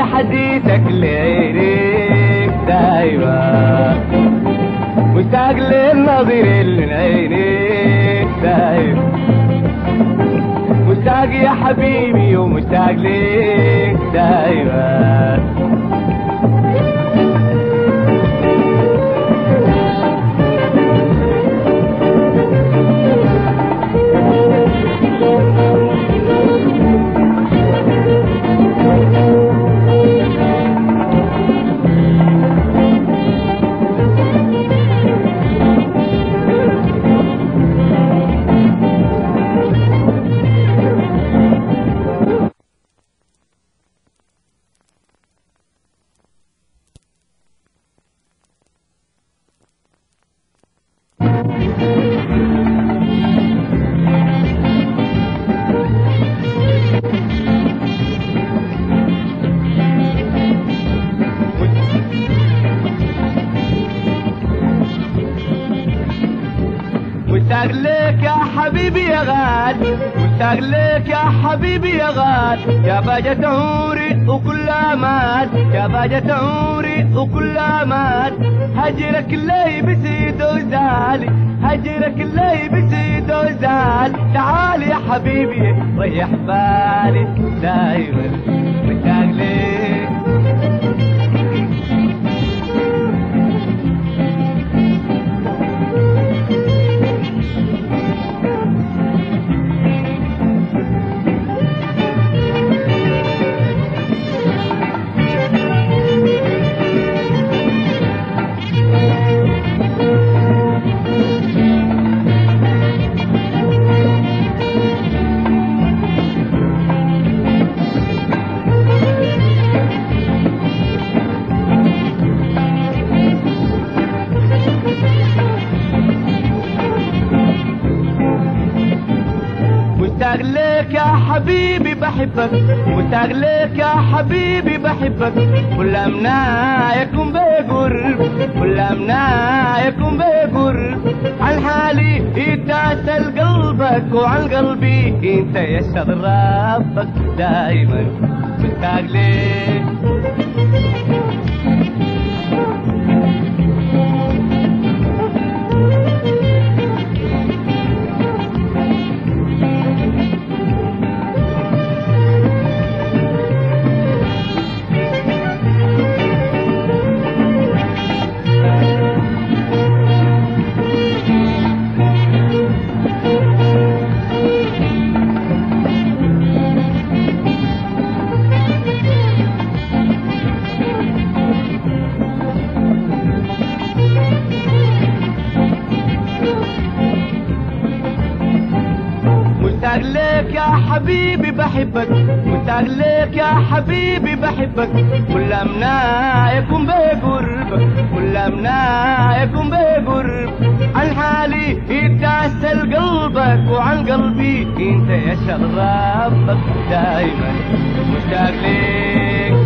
حديثك لعينيك دايما مشتاق للنظير اللي عينيك دايما مشتاق يا حبيبي ومشتاق ليك دايما مشتاق لك يا حبيبي يا غالي مشتاق لك يا حبيبي يا غالي يا بهجة عمري وكل امال يا بهجة عمري وكل امال هجرك اللي بسيد وزالي هجرك اللي بسيد وزال تعال يا حبيبي ريح بالي دايما مشتاق لك مشتاق لك يا حبيبي بحبك مشتاق لك يا حبيبي بحبك كل منا يكون بقرب كل منا يكون بقرب عن حالي يتعسل قلبك وعن قلبي انت يشهد ربك دايما مشتاق لك مشتاق لك يا حبيبي بحبك مشتاق لك يا حبيبي بحبك كل منا يكون بقرب كل منا يكون بقرب عن حالي يتعسل قلبك وعن قلبي انت يا ربك دايما مشتاق لك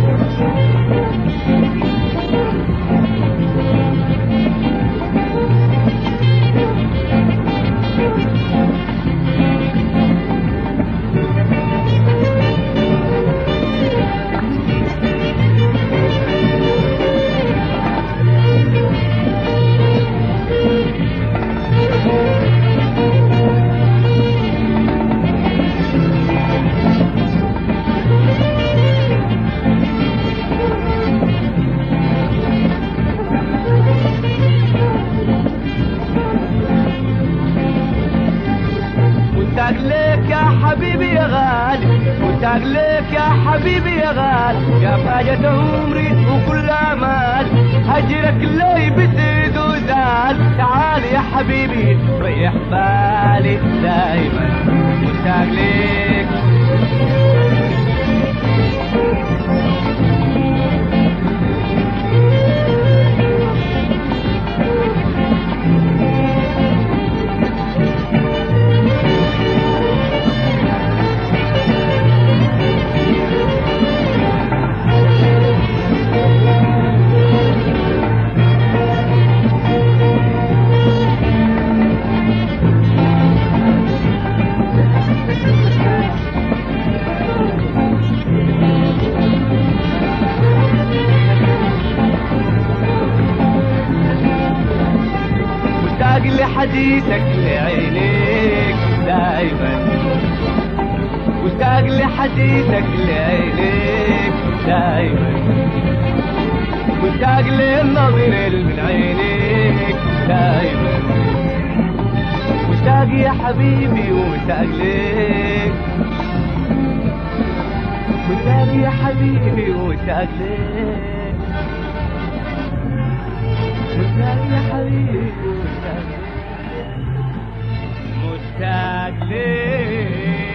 مشتاق لك يا حبيبي يا غالي مشتاق لك يا حبيبي يا غالي يا بهجة عمري وكل امال هجرك اللي بسيد وزال تعال يا حبيبي ريح بالي دايما مشتاق لك لحديثك لعينيك دايما مشتاق لحديثك لعينيك دايما مشتاق للنظر من عينيك دايما مشتاق يا حبيبي ومشتاق ليك مشتاق يا حبيبي ومشتاق ليك مشتاق يا حبيبي ومشتاق ليك مشتاق ليك